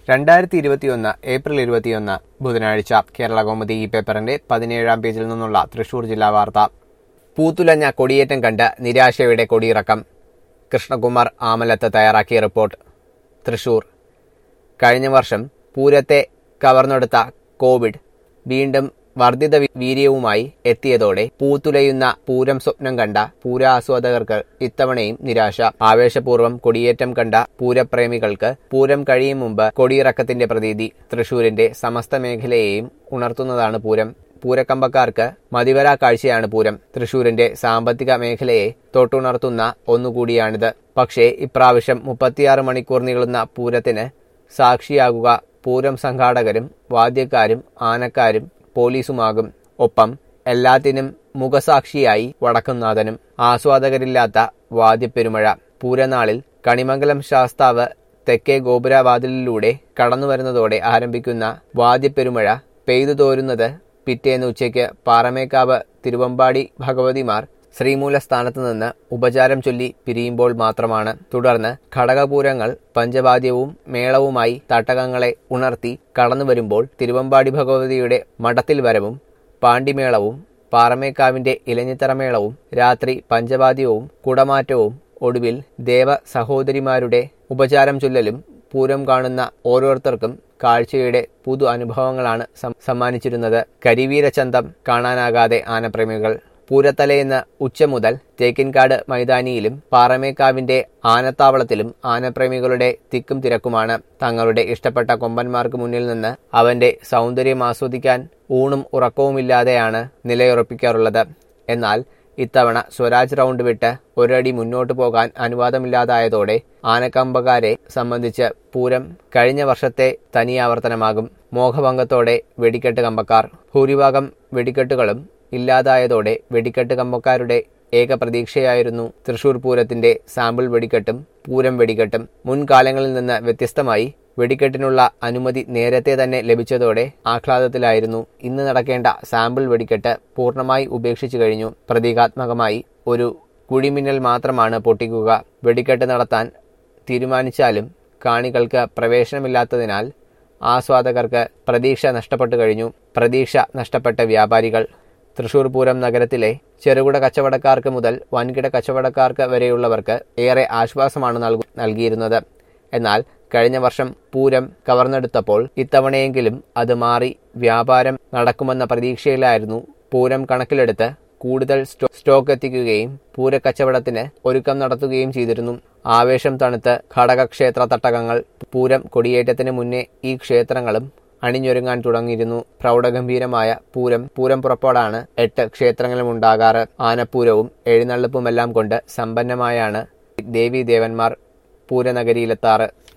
രണ്ടായിരത്തി ഇരുപത്തിയൊന്ന് ഏപ്രിൽ ഇരുപത്തിയൊന്ന് ബുധനാഴ്ച കേരള കൗമുദി ഈ പേപ്പറിന്റെ പതിനേഴാം പേജിൽ നിന്നുള്ള തൃശൂർ ജില്ലാ വാർത്ത പൂത്തുലഞ്ഞ കൊടിയേറ്റം കണ്ട് നിരാശയുടെ കൊടിയിറക്കം കൃഷ്ണകുമാർ ആമലത്ത് തയ്യാറാക്കിയ റിപ്പോർട്ട് തൃശൂർ കഴിഞ്ഞ വർഷം പൂരത്തെ കവർന്നെടുത്ത കോവിഡ് വീണ്ടും വർദ്ധിത വി- വീര്യവുമായി എത്തിയതോടെ പൂത്തുലയുന്ന പൂരം സ്വപ്നം കണ്ട പൂരാസ്വാദകർക്ക് ഇത്തവണയും നിരാശ ആവേശപൂർവ്വം കൊടിയേറ്റം കണ്ട പൂരപ്രേമികൾക്ക് പൂരം കഴിയും മുമ്പ് കൊടിയിറക്കത്തിന്റെ പ്രതീതി തൃശൂരിന്റെ സമസ്ത മേഖലയെയും ഉണർത്തുന്നതാണ് പൂരം പൂരക്കമ്പക്കാർക്ക് മതിവരാ കാഴ്ചയാണ് പൂരം തൃശൂരിന്റെ സാമ്പത്തിക മേഖലയെ തൊട്ടുണർത്തുന്ന ഒന്നുകൂടിയാണിത് പക്ഷേ ഇപ്രാവശ്യം മുപ്പത്തിയാറ് മണിക്കൂർ നീളുന്ന പൂരത്തിന് സാക്ഷിയാകുക പൂരം സംഘാടകരും വാദ്യക്കാരും ആനക്കാരും പോലീസുമാകും ഒപ്പം എല്ലാത്തിനും മുഖസാക്ഷിയായി വടക്കുംനാഥനും ആസ്വാദകരില്ലാത്ത വാദ്യപ്പെരുമഴ പൂരനാളിൽ കണിമംഗലം ശാസ്താവ് തെക്കേ ഗോപുരവാതിലിലൂടെ കടന്നുവരുന്നതോടെ ആരംഭിക്കുന്ന വാദ്യപ്പെരുമഴ പെയ്തു തോരുന്നത് പിറ്റേന്ന് ഉച്ചയ്ക്ക് പാറമേക്കാവ് തിരുവമ്പാടി ഭഗവതിമാർ ശ്രീമൂലസ്ഥാനത്ത് നിന്ന് ഉപചാരം ചൊല്ലി പിരിയുമ്പോൾ മാത്രമാണ് തുടർന്ന് ഘടകപൂരങ്ങൾ പഞ്ചവാദ്യവും മേളവുമായി തട്ടകങ്ങളെ ഉണർത്തി കടന്നു വരുമ്പോൾ തിരുവമ്പാടി ഭഗവതിയുടെ മഠത്തിൽ വരവും പാണ്ടിമേളവും പാറമേക്കാവിന്റെ ഇലഞ്ഞിത്തറമേളവും രാത്രി പഞ്ചവാദ്യവും കുടമാറ്റവും ഒടുവിൽ ദേവ സഹോദരിമാരുടെ ഉപചാരം ചൊല്ലലും പൂരം കാണുന്ന ഓരോരുത്തർക്കും കാഴ്ചയുടെ പുതു അനുഭവങ്ങളാണ് സം- സമ്മാനിച്ചിരുന്നത് കരിവീരചന്തം കാണാനാകാതെ ആനപ്രേമികൾ പൂരത്തലേന്ന് ഉച്ച മുതൽ തേക്കിൻകാട് മൈതാനിയിലും പാറമേക്കാവിന്റെ ആനത്താവളത്തിലും ആനപ്രേമികളുടെ തിക്കും തിരക്കുമാണ് തങ്ങളുടെ ഇഷ്ടപ്പെട്ട കൊമ്പന്മാർക്ക് മുന്നിൽ നിന്ന് അവന്റെ സൗന്ദര്യം ആസ്വദിക്കാൻ ഊണും ഉറക്കവുമില്ലാതെയാണ് നിലയുറപ്പിക്കാറുള്ളത് എന്നാൽ ഇത്തവണ സ്വരാജ് റൗണ്ട് വിട്ട് ഒരടി മുന്നോട്ടു പോകാൻ അനുവാദമില്ലാതായതോടെ ആനക്കമ്പക്കാരെ സംബന്ധിച്ച് പൂരം കഴിഞ്ഞ വർഷത്തെ തനിയാവർത്തനമാകും മോഹഭംഗത്തോടെ വെടിക്കെട്ട് കമ്പക്കാർ ഭൂരിഭാഗം വെടിക്കെട്ടുകളും ഇല്ലാതായതോടെ വെടിക്കെട്ട് കമ്പക്കാരുടെ ഏക പ്രതീക്ഷയായിരുന്നു തൃശൂർ പൂരത്തിന്റെ സാമ്പിൾ വെടിക്കെട്ടും പൂരം വെടിക്കെട്ടും മുൻകാലങ്ങളിൽ നിന്ന് വ്യത്യസ്തമായി വെടിക്കെട്ടിനുള്ള അനുമതി നേരത്തെ തന്നെ ലഭിച്ചതോടെ ആഹ്ലാദത്തിലായിരുന്നു ഇന്ന് നടക്കേണ്ട സാമ്പിൾ വെടിക്കെട്ട് പൂർണ്ണമായി ഉപേക്ഷിച്ചു കഴിഞ്ഞു പ്രതീകാത്മകമായി ഒരു കുഴിമിന്നൽ മാത്രമാണ് പൊട്ടിക്കുക വെടിക്കെട്ട് നടത്താൻ തീരുമാനിച്ചാലും കാണികൾക്ക് പ്രവേശനമില്ലാത്തതിനാൽ ആസ്വാദകർക്ക് പ്രതീക്ഷ നഷ്ടപ്പെട്ടു കഴിഞ്ഞു പ്രതീക്ഷ നഷ്ടപ്പെട്ട വ്യാപാരികൾ തൃശൂർ പൂരം നഗരത്തിലെ ചെറുകിട കച്ചവടക്കാർക്ക് മുതൽ വൻകിട കച്ചവടക്കാർക്ക് വരെയുള്ളവർക്ക് ഏറെ ആശ്വാസമാണ് നൽകു നൽകിയിരുന്നത് എന്നാൽ കഴിഞ്ഞ വർഷം പൂരം കവർന്നെടുത്തപ്പോൾ ഇത്തവണയെങ്കിലും അത് മാറി വ്യാപാരം നടക്കുമെന്ന പ്രതീക്ഷയിലായിരുന്നു പൂരം കണക്കിലെടുത്ത് കൂടുതൽ സ്റ്റോ- സ്റ്റോക്ക് എത്തിക്കുകയും പൂരക്കച്ചവടത്തിന് ഒരുക്കം നടത്തുകയും ചെയ്തിരുന്നു ആവേശം തണുത്ത് ഘടകക്ഷേത്ര തട്ടകങ്ങൾ പൂരം കൊടിയേറ്റത്തിന് മുന്നേ ഈ ക്ഷേത്രങ്ങളും അണിഞ്ഞൊരുങ്ങാൻ തുടങ്ങിയിരുന്നു പ്രൗഢഗംഭീരമായ പൂരം പൂരം പുറപ്പാടാണ് എട്ട് ക്ഷേത്രങ്ങളും ഉണ്ടാകാറ് ആനപ്പൂരവും എഴുന്നള്ളിപ്പുമെല്ലാം കൊണ്ട് സമ്പന്നമായാണ് ദേവീദേവന്മാർ പൂരനഗരിയിലെത്താറ്